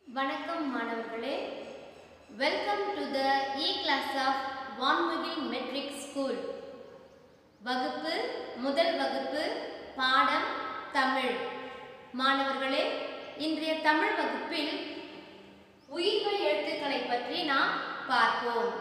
வணக்கம் மாணவர்களே welcome to the E class of Vanmugil matric school வகுப்பு முதல் வகுப்பு பாடம் தமிழ் மாணவர்களே இன்றைய தமிழ் வகுப்பில் உயிர்மெய் எழுத்துக்களை பற்றி நாம் பார்ப்போம்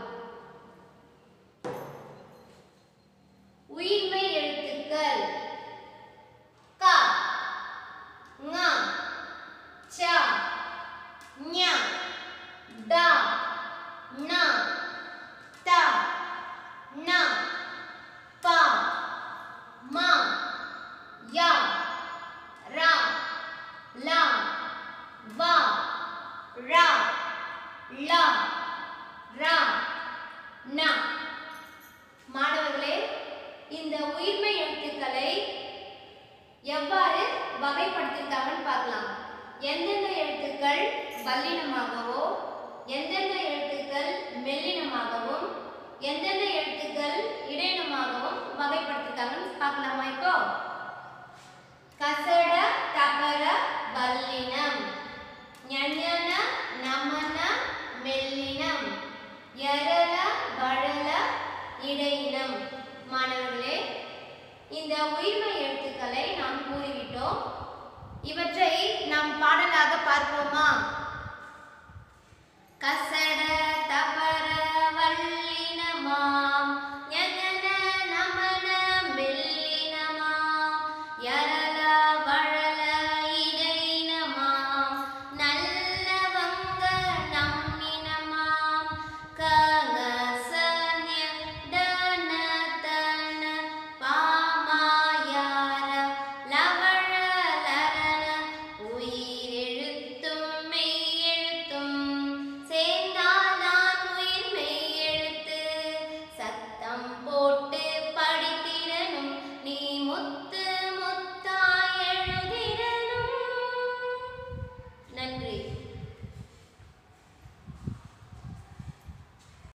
உயிர்மெய் எழுத்துக்கள் க ங ச ஞ ட ந த ந ப ம ய ர ல வ ர ல ர ந மாணவர்களே இந்த உயிர்மை எழுத்துக்களை எவ்வாறு வகைப்படுத்திருக்காங்கன்னு பார்க்கலாம் எந்தெந்த எழுத்துக்கள் வல்லினமாகவோ எந்தெந்த எழுத்துக்கள் மெல்லினமாகவும் எந்தெந்த எழுத்துக்கள் இடையினமாகவும் வகைப்படுத்திருக்காங்கன்னு பார்க்கலாமா இப்போ கசட தகர வல்லினம் ஞஞன நமன மெல்லினம் எரல வழல இடையினம் மாணவர்களே இந்த உயிர்மை எழுத்துக்களை நாம் கூறிவிட்டோம் இவற்றை நாம் பாடலாக பார்ப்போமா கசட தபர